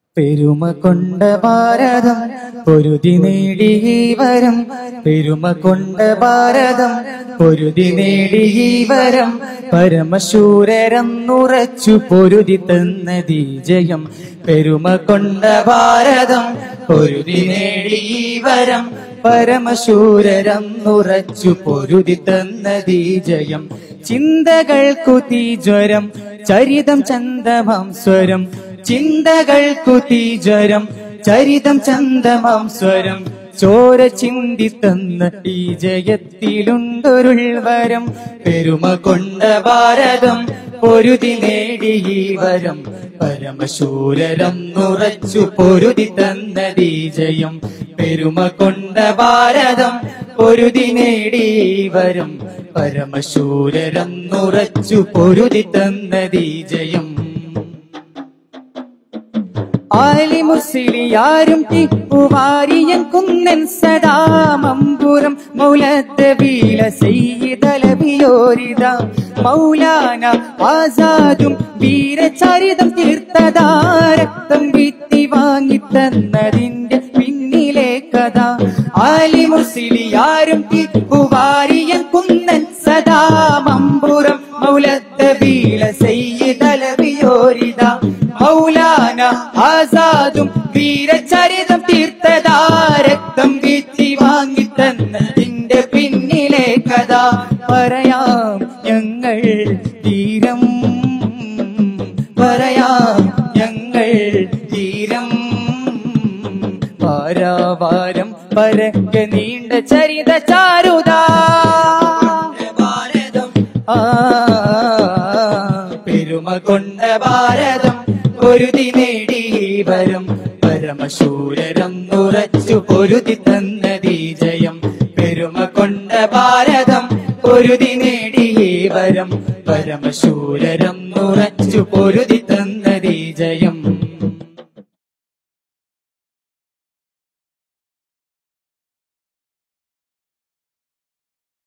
പെരുമ കൊണ്ട ഭാരതം പൊരുതി നേടി ഈ വരം പെരുമ കൊണ്ട ഭാരതം പൊരുതി നേടി ഈ വരം പരമശൂരരെന്നുറച്ചു പൊരുതി തന്നതീ ജയം പെരുമ കൊണ്ട ഭാരതം പൊരുതി നേടി ഈ വരം പരമശൂരരെന്നുറച്ചു പൊരുതി തന്നതീ ജയം ചിന്തകൾക്കു തീജ്വരം ചരിതം ചന്ദമാം സ്വരം ചിന്തകൾക്കു തീജ്വരം ചരിതം ചന്ദമാം സ്വരം ചോര ചിന്തി തന്ന ഈ ജയത്തിലുണ്ടൊരുൾ വരം പെരുമ കൊണ്ട ഭാരതം പൊരുതി നേടി ഈ വരം പരമശൂരരം നുറച്ചു പൊരുതി തന്നതീ ജയം പെരുമ കൊണ്ട ഭാരതം പൊരുതി നേടി ഈ വരം പരമശൂരരം നുറച്ചു പൊരുതി തന്നതീ ജയം ആലിമുസ്ലിയാരും ടിപ്പുവാരിയൻ കുന്നൻ സദാമമ്പുരം മൗലത്ത് വീല സെയ്തലവിയോരിത മൗലാന ആസാദും വീരചരിതം തീർത്തതാ രക്തം വിത്തി വാങ്ങിത്തന്നതിന്റെ പിന്നിലെ കഥ ആലിമുസ്ലിയാരും ടിപ്പുവാരിയൻ കുന്നൻ സദാമമ്പുരം മൗലത്ത് വീല സെയ്തലവിയോരിത മൗലാന ആസാദും വീരചരിതം തീർത്തതാ രക്തം വീത്തി വാങ്ങിത്തന്നതിന്റെ പിന്നിലെ കഥ പറയാം ഞങ്ങൾ തീരം പറയാം ഞങ്ങൾ തീരം വാരാവാരം പരക്ക നീണ്ട ചരിത ചാരുതാ ഭാരതം ആ പെരുമ കൊണ്ട ഭാരതം പൊരുതി നേടി വരം പരമശൂരരം നുറച്ചു പൊരുതി തന്നതീ ജയം പെരുമ കൊണ്ട ഭാരതം പൊരുതി നേടി വരം പരമശൂരരം നുറച്ചു പൊരുതി തന്ന